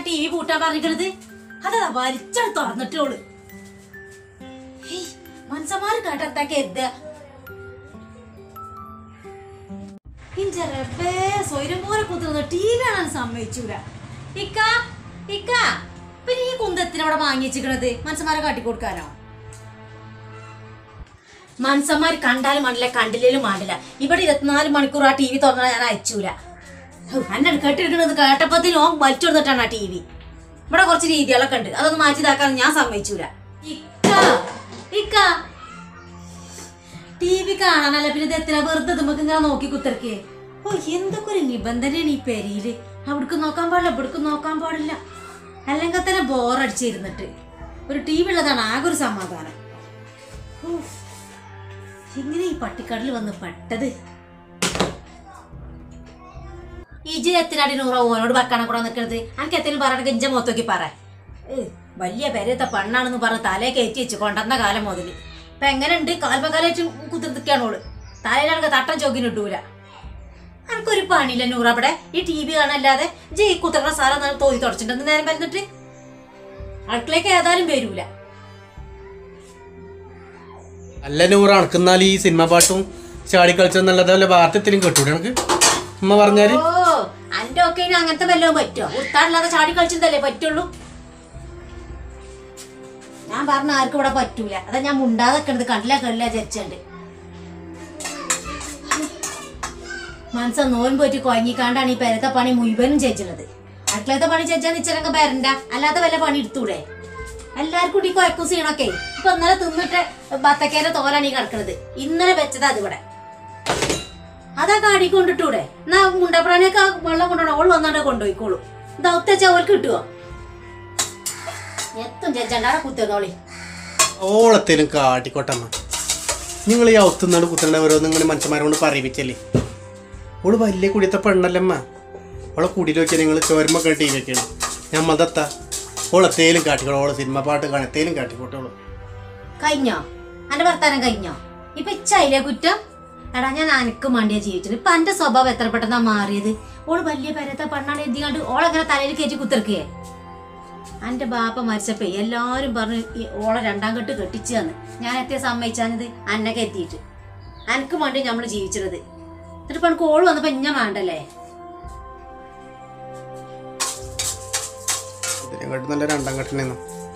T V പൂട്ടാൻ പറഞ്ഞിക്കണത് അതാ വലിച്ചാൽ തുറന്നിട്ടോള് മനസ്സമാര് കേട്ടെത്താ കരുത ഇഞ്ചറബേ സ്വൈരം പോലെ കുത്തുന്ന ടി വി കാണാൻ സമ്മതിച്ചൂല ഇക്ക ഇക്ക പിന്നെ ഈ കുന്തത്തിന് അവിടെ വാങ്ങി വെച്ചിക്കണത് മനസ്സന്മാരെ കാട്ടിക്കൊടുക്കാനോ മനസ്സന്മാർ കണ്ടാലും മണ്ടില്ല കണ്ടില്ലേലും മാണ്ടില്ല ഇവിടെ ഇരുപത്തിനാല് മണിക്കൂർ ആ ടി വി തുറന്നാൽ ഞാൻ അയച്ചൂല എന്നെ കേട്ടിരിക്കണത് കേട്ടപ്പത്തിന് ഓൻ വലിച്ചു കൊടുത്തിട്ടാണ് ആ ടി വി ഇവിടെ കുറച്ച് രീതികളൊക്കെ ഉണ്ട് അതൊന്ന് മാറ്റി ഇതാക്കാൻ ഞാൻ സമ്മതിച്ചൂല ഇക്ക ഇക്ക ടി വി കാണാനല്ല പിന്നെ ഇത് എത്ര വെറുതെ നമുക്ക് ഇങ്ങനെ നോക്കി കുത്തിറക്കേ ഓ എന്തൊക്കെ ഒരു നിബന്ധനയാണ് ഈ പെരിയില് അവിടേക്ക് നോക്കാൻ പാടില്ല ഇവിടേക്ക് നോക്കാൻ പാടില്ല അല്ലെങ്കിൽ തന്നെ ബോറടിച്ചിരുന്നിട്ട് ഒരു ടി വി ഉള്ളതാണ് ആകെ ഒരു സമാധാനം ഉഫ്. എങ്ങനെ ഈ പട്ടിക്കാട്ടിൽ വന്ന് പെട്ടത് ഇജി എത്തിനാടി നൂറ ഓനോട് വെക്കാണ കൂടെ നിൽക്കണത് എനിക്ക് എത്തേലും പറയണെങ്കിൽ ഇഞ്ച മൊത്തോക്കി പറ ഏ, വലിയ പെരയത്തെ പെണ്ണാണെന്ന് പറഞ്ഞ് തലേ കയറ്റി വെച്ച് കൊണ്ടുവന്ന കാലം മുതൽ ഇപ്പൊ എങ്ങനെയുണ്ട് കാൽപ്പക്കാലേറ്റ് കുത്തിർത്തിക്കാണ് ഓള് തലയിലാണെങ്കിൽ തട്ടം ചോക്കിനിട്ടൂല എനിക്കൊരു പണിയില്ല നൂറ അവിടെ ഈ ടി വി കാണാല്ലാതെ ജി ഈ കുത്തിറ സാറ തോതി തുടച്ചിട്ടുണ്ടെന്ന് നേരം വരുന്നിട്ട് അടുക്കളേക്ക് ഏതായാലും വരൂല അല്ല നൂറ് അണക്കുന്നാൽ ഈ സിനിമ പാട്ടും ചാടി കളിച്ചെന്നുള്ളത് വല്ല വാർത്തത്തിലും കിട്ടൂടെ എനിക്ക് ഉമ്മ പറഞ്ഞാല് ഓ അന്റെ ഒക്കെ ഇനി അങ്ങനത്തെ വല്ലതും പറ്റുമോ ഉത്താടില്ലാതെ ചാടി കളിച്ചതല്ലേ പറ്റുള്ളൂ ഞാൻ പറഞ്ഞ ആർക്കും ഇവിടെ പറ്റൂല അതാ ഞാൻ മുണ്ടാതെ നിക്കണത് കണ്ടില്ല കണ്ടില്ല വിചാരിച്ചുണ്ട് മനസ്സ നോൻ പോയിട്ട് കൊയങ്ങിക്കാണ്ടാണ് ഈ പെരത്തെ പണി മുഴുവനും ചേച്ചണത് അടുക്കളത്തെ പണി ചേച്ചാൽ നിച്ചനൊക്കെ വരണ്ട അല്ലാതെ വല്ല പണി എടുത്തൂടെ എല്ലാവർക്കും കൂടി കൊയക്കും സീണൊക്കെ ഇപ്പൊ ഇന്നലെ തിന്നിട്ട് ബത്തക്കേന്റെ തോലാണ് ഈ കിടക്കണത് ഇന്നലെ വെച്ചതാ അതിവിടെ അതാ കാടി കൊണ്ടിട്ടൂടെ എന്നാ മുണ്ടപ്രാണിയൊക്കെ വെള്ളം കൊണ്ടുപോകണം ഓള് വന്നാണ്ട് കൊണ്ടുപോയിക്കോളൂ ദൗത്ത ചവൽക്ക് കിട്ടുവോ എത്തും ചെഞ്ചണ്ടാടെ കുത്തിയതോളി ഓളത്തേലും കാട്ടിക്കോട്ടമ്മ നിങ്ങൾ ഈ ഔത്തുന്നാട് കുത്തണ്ട ഓരോന്ന് നിങ്ങൾ മനുഷ്യന്മാരോട് പറയിപ്പിച്ചല്ലേ ഓള് വലിയ കുടിയത്തെ പെണ്ണല്ലമ്മ ഓളെ കുടിയിൽ നോക്കിയാൽ നിങ്ങൾ ചോരുമ്പോ ടി വി ഒക്കെയാണ് ഞമ്മതത്ത ഓളത്തേലും കാട്ടിക്കോളൂ ഓളെ സിനിമ പാട്ട് കാണത്തേലും കാട്ടിക്കോട്ടോളൂ കഴിഞ്ഞോ അന്റെ വർത്താനം കഴിഞ്ഞോ ഇപ്പൊ ഇച്ചായില്ലേ കുറ്റം എടാ ഞാൻ അനക്ക് മണ്ടിയാ ജീവിച്ചത് ഇപ്പൊ എന്റെ സ്വഭാവം എത്ര പെട്ടെന്നാ മാറിയത് ഓള് വലിയ പെരത്തെ പെണ്ണാണ് എത്തിക്കാണ്ട് ഓളെങ്ങനെ തലയിൽ കയറ്റി കുത്തിറക്കേ എന്റെ ബാപ്പ മരിച്ചപ്പോ എല്ലാരും പറഞ്ഞു ഈ ഓളെ രണ്ടാം കെട്ട് കെട്ടിച്ചാന്ന് ഞാൻ എത്തിയ സമ്മതിച്ചാഞ്ഞത് അന്നൊക്കെ എത്തിയിട്ട് അനക്ക് വേണ്ടി നമ്മള് ജീവിച്ചത് എന്നിട്ട് പണക്ക് ഓള് വന്നപ്പോ ഇഞ്ഞ വേണ്ടല്ലേ ഇതിനെക്കാട്ടി നല്ല രണ്ടാം ഘട്ടനെന്നു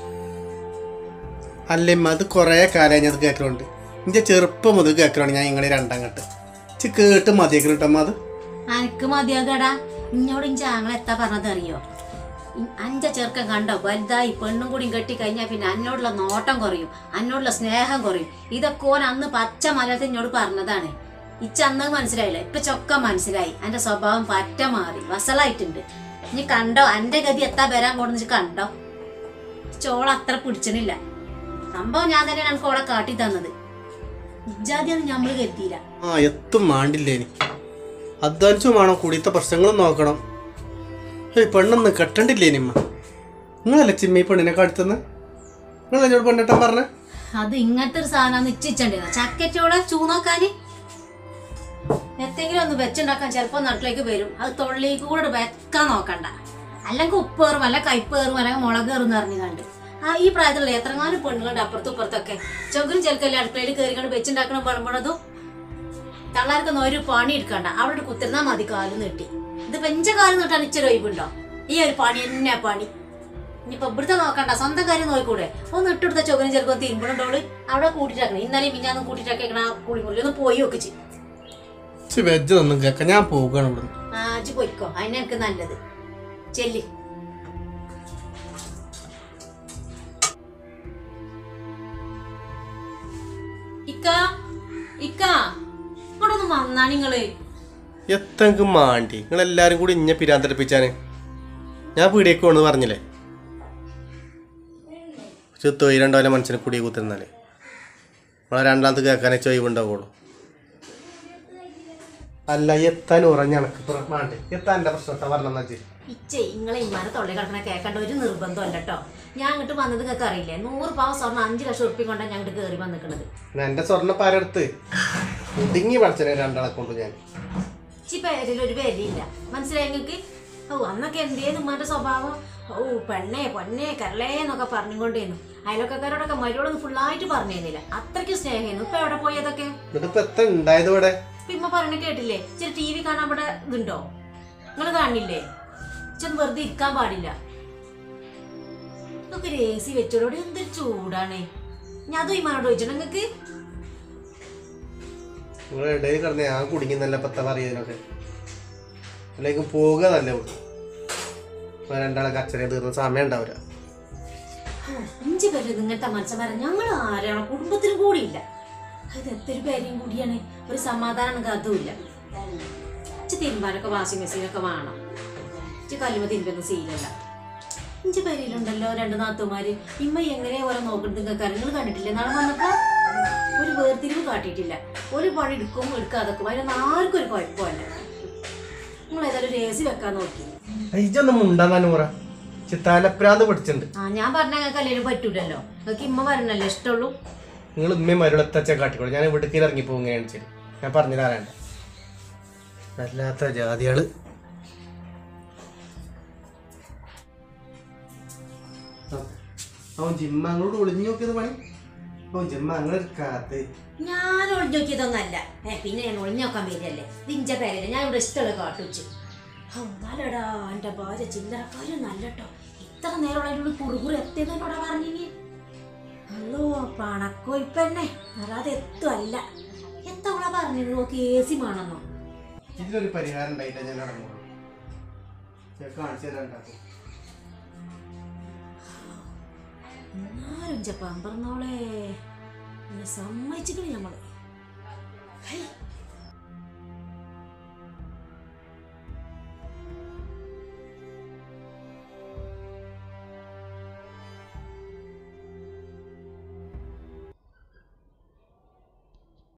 അല്ലമ്മ അത് കുറേ കാലമായി ഞാൻ അത് കേൾക്കലുണ്ട് എൻ്റെ ചെറുപ്പം മുതൽ കേൾക്കലാണ് ഞാൻ ഇങ്ങനെ രണ്ടാം ഘട്ട് ചി കേട്ട് മതിയാക്കണം കേട്ടമ്മ അത് അനക്ക് മതിയാകടാ ഇന്നോട് ഇഞ്ച ആങ്ങളെ എത്താ പറഞ്ഞത് അറിയോ ഇ- അഞ്ച ചെറുക്കൻ കണ്ടോ വലുതായി പെണ്ണും കൂടി കെട്ടി കഴിഞ്ഞാൽ പിന്നെ അന്നോടുള്ള നോട്ടം കുറയും അന്നോടുള്ള സ്നേഹം കുറയും ഇതൊക്കെ ഓൻ അന്ന് പച്ച മലയാളത്തിൽ എന്നോട് പറഞ്ഞതാണ് ഇച്ച അന്ന് മനസ്സിലായില്ല ഇപ്പൊ ചൊക്ക മനസ്സിലായി എന്റെ സ്വഭാവം പറ്റ മാറി വസളായിട്ടുണ്ട് ഇനി കണ്ടോ എന്റെ ഗതി എത്താ വരാൻ കൊണ്ടെന്ന് കണ്ടോ ചോള അത്ര പിടിച്ചണില്ല സംഭവം ഞാൻ തന്നെയാണ് എനിക്ക് ഓളെ കാട്ടി തന്നത് ഇജാതിയൊന്നും ഞമ്മള് കരുതിയില്ല ആ എത്തും മാണ്ടില്ലേനി അധ്വാനിച്ചും വേണം കുടിയത്തെ പ്രശ്നങ്ങളും നോക്കണം ഏയ് പെണ്ണൊന്ന് കെട്ടണ്ടില്ലേനിമ്മ നിങ്ങളല്ലേ ചിമ്മി ഈ പെണ്ണിനെ കാട്ടുന്നത് നിങ്ങൾ എന്നോട് പെണ്ണിട്ടാൻ പറഞ്ഞ അത് ഇങ്ങനത്തെ ഒരു സാധനം നിശ്ചയിച്ചണ്ടേന്ന് ചക്കറ്റോടെ ചൂന്നോക്കാന് എന്തെങ്കിലും ഒന്ന് വെച്ചുണ്ടാക്കാൻ ചിലപ്പോ നാട്ടിലേക്ക് വരും അത് തൊള്ളിലേക്ക് കൂടെ വെക്കാൻ നോക്കണ്ട അല്ലെങ്കിൽ ഉപ്പേറും അല്ല കയ്പേറും അല്ലെങ്കിൽ മുളക് കയറും എന്ന് പറഞ്ഞു കണ്ട് ആ ഈ പ്രായത്തിലുള്ള എത്രങ്ങാനും പെണ്ണുകളുണ്ട് അപ്പുറത്തും ഇപ്പുറത്തൊക്കെ ചൊങ്കിലും ചെലക്കല്ലേ അടുക്കളയിൽ കയറി കണ്ട് വെച്ചുണ്ടാക്കണം പണപ്പണതും തള്ളാർക്കൊന്നും ഒരു പണി എടുക്കണ്ട അവിടെ ഒരു കുത്തിരുന്നാ മതി കാല് നീട്ടി ഇത് പെഞ്ച കാല് നീട്ടാൻ ഇച്ചിരി ഒഴിവുണ്ടോ ഈ ഒരു പണി എന്നെ പണി ഇനിയിപ്പൊ ഇവിടുത്തെ നോക്കണ്ട സ്വന്തം കാര്യം നോക്കൂടെ ഒന്ന് ഇട്ടെടുത്ത ചൊകനും ചിലപ്പോ തിരുമ്പണുണ്ടോള് അവിടെ കൂട്ടിട്ടാക്കണം ഇന്നലെ മിഞ്ഞാന്നും കൂട്ടിട്ടൊക്കെ ആ കുളിമുറി ഒന്ന് പോയി ഒക്കെ ചെയ്യും ചി വെജ് ഒന്നും കേൾക്കാം ഞാൻ പോവുകയാണ് ഇവിടുന്ന് ആജ് പോയിക്കോ അതിനെ എനിക്ക് നല്ലത് ചെല്ലി ഇക്ക ഇക്ക ഇങ്ങോട്ടൊന്ന് വന്നാ നിങ്ങള് എത്തെങ്കിൽ മാണ്ടി നിങ്ങൾ എല്ലാരും കൂടി ഇഞ്ഞ പിരാന്തടിപ്പിച്ചാന് ഞാൻ പീടിയേക്ക് പോണെന്ന് പറഞ്ഞില്ലേ ചുത്തോയി രണ്ടോലെ മനസ്സിനെ കുടി കുത്തിരുന്നാല് നമ്മളെ രണ്ടാമത് കേൾക്കാനേ ചൊയ്വുണ്ടാവുള്ളൂ അല്ല എത്താൻ ഉറഞ്ഞ എനക്ക് മാണ്ടി എത്താൻ എൻ്റെ പ്രശ്നത്തെ പറഞ്ഞെന്നാ വെച്ച് ഇച്ചേ ഇങ്ങളെ ഇമ്മാനെ തൊള്ളി കിടക്കണ കേൾക്കേണ്ട ഒരു നിർബന്ധമല്ല കേട്ടോ ഞാൻ അങ്ങോട്ട് വന്നത് നിങ്ങൾക്ക് അറിയില്ലേ നൂറ് പാവം സ്വർണ്ണം അഞ്ച് ലക്ഷം ഉറുപ്പി കൊണ്ടാണ് ഞാൻ അങ്ങോട്ട് കയറി വന്നിക്കണത് എൻ്റെ സ്വർണ്ണ പാരെടുത്ത് ഒതുങ്ങി പഠിച്ചനെ രണ്ടാളെ കൊണ്ട് ഞാൻ ഇച്ചി പേരിൽ ഒരു പേരില്ല മനസ്സിലായി നിങ്ങൾക്ക് ഓ അന്നൊക്കെ എന്തേന്ന് ഉമ്മാന്റെ സ്വഭാവം ഓ പെണ്ണേ പൊന്നേ കരളേ എന്നൊക്കെ പറഞ്ഞുകൊണ്ടേന്നു അയലൊക്കക്കാരോടൊക്കെ മരുവളൊന്നും ഫുള്ളായിട്ട് പറഞ്ഞിരുന്നില്ല അത്രയ്ക്ക് സ്നേഹമായിരുന്നു ഇപ്പൊ എവിടെ പോയി അതൊക്കെ എന്നിട്ട് ഇപ്പൊ എത്ര ഉണ്ടായത് ഇവിടെ ഇപ്പൊ ഇമ്മ പറഞ്ഞ കേട്ടില്ലേ ചില ടി വി കാണാൻ ഇവിടെ ഇതുണ്ടോ നിങ്ങൾ കാണില്ലേ ചെന്ന് വെറുതെ ഇരിക്കാൻ പാടില്ല നമുക്ക് ഒരു എ സി വെച്ചോടെ എന്തൊരു ചൂടാണ് ഞാൻ അതും ഇമാനോട് ചോദിച്ചോ നിങ്ങക്ക് നിങ്ങളെ ഇടയിൽ കിടന്ന് ഞാൻ കുടുങ്ങുന്നല്ല പത്ത പറയുന്നതിനൊക്കെ അല്ലെങ്കിൽ പോകുക തന്നെ ഉള്ളൂ ഇപ്പൊ രണ്ടാളെ കച്ചറ തീർന്ന സമയം ഉണ്ടാവില്ല അഞ്ചു പേര് ഇങ്ങനത്തെ മനുഷ്യന്മാരെ ഞങ്ങൾ ആരാണ് കുടുംബത്തിനും കൂടിയില്ല അത് എത്ര പേരെയും കൂടിയാണ് ഒരു സമാധാനം അതുമില്ല ഇച്ച് തിരുമ്പാനൊക്കെ വാഷിംഗ് മെഷീനൊക്കെ വേണം ഇച്ച് കല്ലുമ തിരുമ്പൊന്നും സീലല്ല ഇഞ്ചി പേരിലുണ്ടല്ലോ രണ്ട് നാത്തുമാര് ഇമ്മ എങ്ങനെ ഓരോ നോക്കുന്നത് നിങ്ങൾക്ക് നിങ്ങൾ കണ്ടിട്ടില്ലേ നാളെ വന്നപ്പോ ഒരു വേർതിരിവ് കാട്ടിയിട്ടില്ല ഒരു പണി എടുക്കും എടുക്കാതൊക്കെ അതിനൊന്നും ആർക്കും ഒരു കുഴപ്പമില്ല നിങ്ങൾ ഏതായാലും ഒരു എ സി വെക്കാൻ നോക്കി ഇജൊന്നും മുണ്ടാന്നു പറ ചിത്താലപ്രാന്ത് പിടിച്ചിട്ടുണ്ട് ആ ഞാൻ പറഞ്ഞ ഞങ്ങൾക്ക് അല്ലെങ്കിലും പറ്റൂലല്ലോ നിങ്ങൾക്ക് ഇമ്മ പറഞ്ഞല്ലേ ഇഷ്ടമുള്ളൂ നിങ്ങൾ ഉമ്മയും മരുളത്തച്ച കാട്ടിക്കോളൂ ഞാൻ ഇവിടേക്ക് ഇറങ്ങി പോകുകയാണ് ശരി ഞാൻ പറഞ്ഞു തരാണ്ട് വല്ലാത്ത ജാതികള് ആ, അവൻ ജിമ്മ അങ്ങോട്ട് ഒളിഞ്ഞു നോക്കിയത് പണി അവൻ ജിമ്മ അങ്ങനെ കാത്ത് ഞാൻ ഒളിഞ്ഞു നോക്കിയതൊന്നല്ല ഏ പിന്നെ ഞാൻ ഒളിഞ്ഞു നോക്കാൻ വരികയല്ലേ നിഞ്ച പേരല്ലേ ഞാൻ ഇവിടെ ഇഷ്ടമുള്ള കാട്ടുവച്ചു എന്നാലടാ എന്റെ ഭാര്യ ചില്ലറക്കാരും നല്ലട്ടോ ഇത്ര നേരം അതിനുള്ള കുറുകുറു എത്തിയതെന്നോടാ പറഞ്ഞിനി അല്ലോ പണക്കൊയ്പ്പന്നെ അല്ലാതെ എത്തുമല്ല എത്തവളാ പറഞ്ഞത് നോക്കി എ സി വേണമെന്നോ ഇതിലൊരു പരിഹാരം ഉണ്ടായില്ല ഞാൻ ഇറങ്ങുള്ളൂ ഞാൻ കാണിച്ചു തരാൻ ഉണ്ടാക്കും എന്നാലും ജപ്പാൻ പറഞ്ഞോളെ എന്നെ സമ്മതിച്ചിക്കണേ നമ്മള് ഹൈ